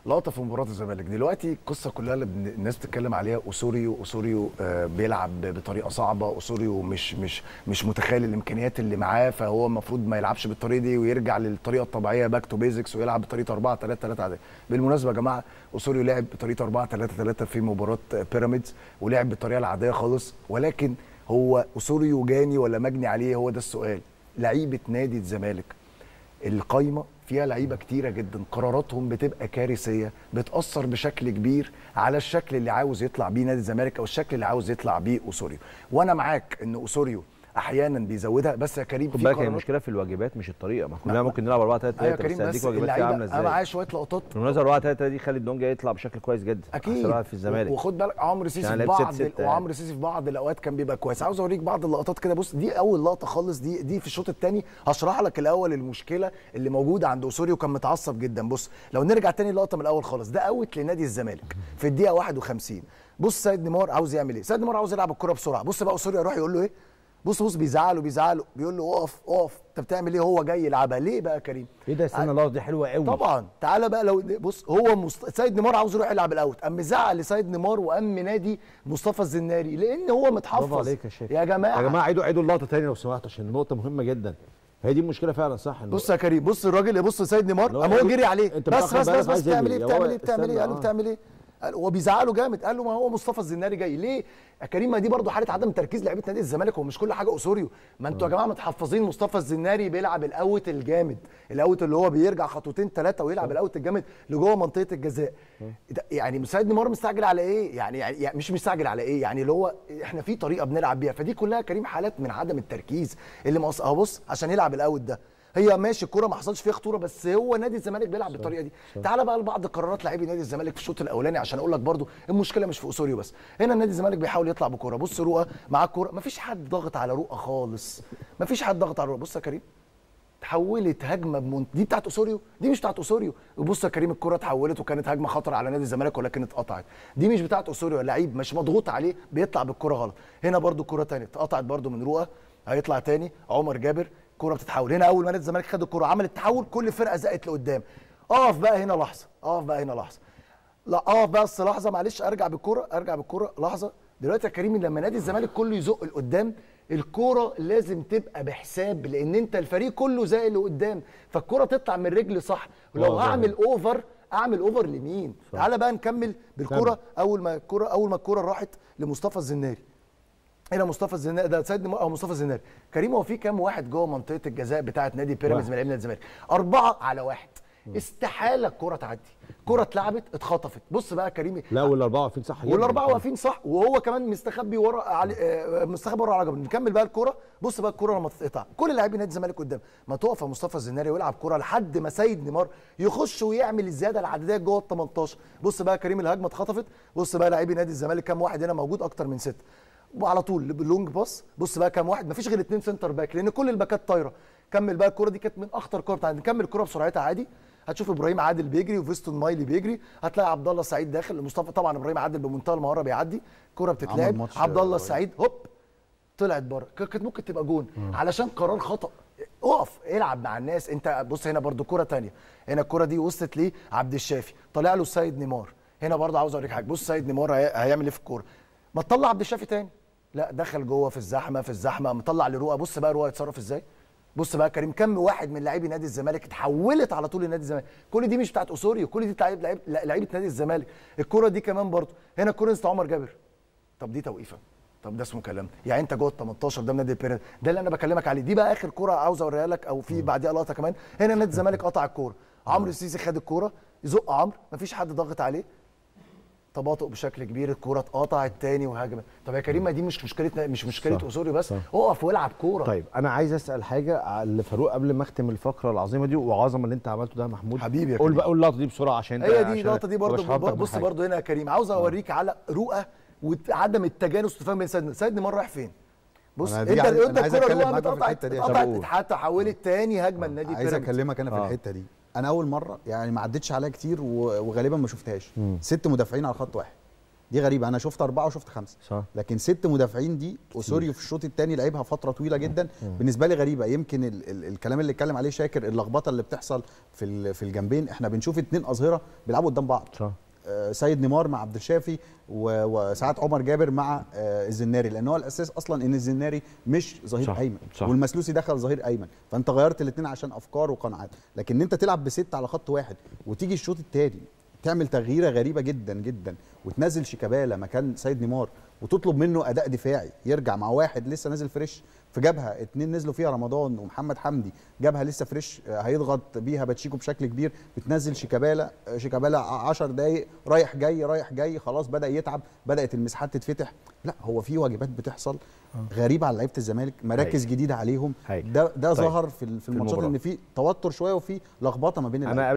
لقطه في مباراه الزمالك دلوقتي القصه كلها اللي بن- الناس بتتكلم عليها اسوريو اسوريو آه، بيلعب بطريقه صعبه اسوريو مش مش مش متخيل الامكانيات اللي معاه فهو المفروض ما يلعبش بالطريقه دي ويرجع للطريقه الطبيعيه باك تو بيزكس ويلعب بطريقه 4 3 3 عاديه بالمناسبه يا جماعه اسوريو لعب بطريقه 4 3 3 في مباراه بيراميدز ولعب بالطريقه العاديه خالص ولكن هو اسوريو جاني ولا مجني عليه هو ده السؤال لعيبه نادي الزمالك القايمه فيها لعيبه كتيره جدا قراراتهم بتبقى كارثيه بتاثر بشكل كبير على الشكل اللي عاوز يطلع بيه نادي الزمالك او الشكل اللي عاوز يطلع بيه اسوريو وانا معاك ان اسوريو احيانا بيزودها بس يا كريم خد في بالك هي قرارات المشكله في الواجبات مش الطريقه ما ما- كلنا ممكن نلعب 4 3 ايوه يا 3 كريم بس بس هديك واجبات فيها اللعيبه عامله انا ازاي معايا شويه لقطات بالمناسبه 4 3 3 دي خالد دونجا يطلع بشكل كويس جدا اكيد أحسن لاعب في الزمالك وخد بالك عمرو سيسي يعني في لعب بعض ست- ستة يعني. وعمرو سيسي في بعض الاوقات كان بيبقى كويس عاوز اوريك بعض اللقطات كده بص دي اول لقطه خالص دي دي في الشوط الثاني هشرح لك الاول المشكله اللي موجوده عند اسوريو كان متعصب جدا بص لو نرجع تاني لقطه من الاول خالص ده اوت لنادي الزمالك في الدقيقه 51 بص سيد نيمار عاوز يعمل ايه سيد نيمار عاوز يلعب الكره بسرعه بص بقى اسوريو يروح يقول له ايه بص بص بيزعله بيزعله بيقول له اقف اقف انت بتعمل ايه هو جاي يلعبها ليه بقى يا كريم ايه ده استنى اللقطه دي حلوه قوي طبعا تعالى بقى لو بص هو مست... سيد نيمار عاوز يروح يلعب الاوت قام مزعل لسيد نيمار وقام نادي مصطفى الزناري لان هو متحفظ برافو عليك يا شيخ يا جماعه يا جماعه عيدوا عيدوا اللقطه تاني لو سمحتوا عشان النقطه مهمه جدا هي دي المشكله فعلا صح إنه- بص يا كريم بص الراجل بص سيد نيمار لو قام هو قال- جري عليه أنت بس متأخر بس بقى، بس بس عايز بتعمل يجري. ايه هو بتعمل ايه بتعمل ايه استنى، قال له آه. بتعمل ايه قال- هو بيزعله جامد قال له ما هو مصطفى الزناري جاي ليه يا كريم ما دي برضو حاله عدم تركيز لعيبه نادي الزمالك هو مش كل حاجه اسوريو ما انتوا يا جماعه متحفظين مصطفى الزناري بيلعب الاوت الجامد الاوت اللي هو بيرجع خطوتين ثلاثه ويلعب الاوت الجامد لجوه منطقه الجزاء ده- يعني سيد نيمار مستعجل على ايه يعني, يعني يعني مش مستعجل على ايه يعني اللي هو احنا في طريقه بنلعب بيها فدي كلها يا كريم حالات من عدم التركيز اللي مقص... اهو بص عشان يلعب الاوت ده هي ماشي الكوره ما حصلش فيها خطوره بس هو نادي الزمالك بيلعب بالطريقه دي تعال بقى لبعض قرارات لاعبي نادي الزمالك في الشوط الاولاني عشان اقول لك برضو المشكله مش في اسوريو بس هنا نادي الزمالك بيحاول يطلع بكوره بص رؤى معاه الكوره ما فيش حد ضاغط على رؤى خالص ما فيش حد ضاغط على رؤى بص يا كريم تحولت هجمه بمنت... دي بتاعت اسوريو دي مش بتاعت اسوريو وبص يا كريم الكره اتحولت وكانت هجمه خطر على نادي الزمالك ولكن اتقطعت دي مش بتاعت اسوريو لعيب مش مضغوط عليه بيطلع بالكره غلط هنا برده كره ثانيه اتقطعت برده من رؤى هيطلع تاني عمر جابر كره بتتحول هنا اول ما نادي الزمالك خد الكره عمل التحول كل فرقه زقت لقدام اقف بقى هنا لحظه اقف بقى هنا لحظه لا اقف بس لحظه معلش ارجع بالكره ارجع بالكره لحظه دلوقتي يا كريم لما نادي الزمالك كله يزق لقدام الكرة لازم تبقى بحساب لان انت الفريق كله زائق لقدام فالكرة تطلع من رجل صح ولو واضح. اعمل اوفر اعمل اوفر لمين تعالى بقى نكمل بالكرة اول ما الكرة اول ما الكرة راحت لمصطفى الزناري هنا مصطفى الزناري ده سيد نمو- او مصطفى الزناري كريم هو في كام واحد جوه منطقه الجزاء بتاعه نادي بيراميدز من لعيبه نادي الزمالك اربعه على واحد استحاله الكره تعدي كره اتلعبت اتخطفت بص بقى يا كريم لا والاربعه واقفين صح جدا. والاربعه واقفين صح وهو كمان مستخبي ورا علي آه، مستخبي ورا على جبل نكمل بقى الكوره بص بقى الكوره لما تتقطع كل لاعبي نادي الزمالك قدام ما تقف يا مصطفى الزناري ويلعب كوره لحد ما سيد نيمار يخش ويعمل الزياده العدديه جوه ال 18 بص بقى يا كريم الهجمه اتخطفت بص بقى لاعبي نادي الزمالك كام واحد هنا موجود اكتر من سته وعلى طول لونج باص بص بقى كام واحد مفيش غير اتنين سنتر باك لان كل الباكات طايره كمل بقى الكوره دي كانت من اخطر كوره بتاعتنا نكمل الكوره بسرعتها عادي هتشوف ابراهيم عادل بيجري وفيستون مايلي بيجري هتلاقي عبد الله السعيد داخل مصطفى طبعا ابراهيم عادل بمنتهى المهاره بيعدي كوره بتتلعب ماتش عبد الله رهيب. السعيد هوب طلعت بره ك- كانت ممكن تبقى جون علشان قرار خطا اقف العب مع الناس انت بص هنا برضو كره تانية هنا الكره دي وصلت ليه عبد الشافي طلع له السيد نيمار هنا برضو عاوز اوريك حاجه بص سيد نيمار هي- هيعمل ايه في الكوره ما تطلع عبد الشافي تاني لا دخل جوه في الزحمه في الزحمه مطلع لرؤى بص بقى رؤى يتصرف ازاي بص بقى كريم كم واحد من لاعبي نادي الزمالك اتحولت على طول لنادي الزمالك كل دي مش بتاعت اسوريو كل دي بتاعت لعيب لعيبه نادي الزمالك الكره دي كمان برضو هنا الكره بتاعت عمر جابر طب دي توقيفه طب ده اسمه كلام يعني انت جوه ال 18 ده من نادي البيراميدز ده اللي انا بكلمك عليه دي بقى اخر كوره عاوز اوريها لك او في بعديها لقطه كمان هنا نادي الزمالك قطع الكوره عمرو السيسي خد الكوره يزق عمرو مفيش حد ضاغط عليه تباطؤ بشكل كبير الكوره اتقطعت تاني وهجمه طب يا كريم ما دي مش مشكلتنا مش مشكله صح، اسوري بس صح. اقف والعب كوره طيب انا عايز اسال حاجه على لفاروق قبل ما اختم الفقره العظيمه دي وعظمه اللي انت عملته ده يا محمود حبيبي يا قول كريم. بقى قول اللقطه دي بسرعه عشان هي عشان دي اللقطه دي برضه مبقاش حاطك بص بحاجة. برضه هنا يا كريم عاوز اوريك على رؤى وعدم التجانس والتفاهم بين سيدنا سيدنا مره رايح فين بص أنا انت دي عايز- انت أنا عايز الكوره أتكلم رؤى معاك في اتقطعت الحتة دي. اتقطعت طب قول. حتى حولت تاني هجمه النادي عايز بيراميدز اكلمك انا في آه. الحته دي انا اول مره يعني ما عدتش عليها كتير و- وغالبا ما شفتهاش ست مدافعين على خط واحد دي غريبه انا شفت اربعه وشفت خمسه صح لكن ست مدافعين دي اسوريو في الشوط الثاني لعبها فتره طويله جدا بالنسبه لي غريبه يمكن ال ال الكلام اللي اتكلم عليه شاكر اللخبطه اللي بتحصل في ال- في الجنبين احنا بنشوف اتنين اظهره بيلعبوا قدام بعض صح آه، سيد نيمار مع عبد الشافي و- وساعات عمر جابر مع آه، الزناري لان هو الاساس اصلا ان الزناري مش ظهير صح، ايمن صح. والمسلوسي دخل ظهير ايمن فانت غيرت الاثنين عشان افكار وقناعات لكن انت تلعب بست على خط واحد وتيجي الشوط الثاني تعمل تغييره غريبه جدا جدا وتنزل شيكابالا مكان سيد نيمار وتطلب منه اداء دفاعي يرجع مع واحد لسه نازل فريش في جبهه اتنين نزلوا فيها رمضان ومحمد حمدي جبهه لسه فريش آه، هيضغط بيها باتشيكو بشكل كبير بتنزل شيكابالا آه، شيكابالا 10 دقايق رايح جاي رايح جاي خلاص بدا يتعب بدات المساحات تتفتح لا هو في واجبات بتحصل غريبه على لعيبه الزمالك مراكز هايل. جديده عليهم هايل. ده ده طيب. ظهر في ال- في الماتشات المباراة. ان في توتر شويه وفي لخبطه ما بين انا اللعيبة.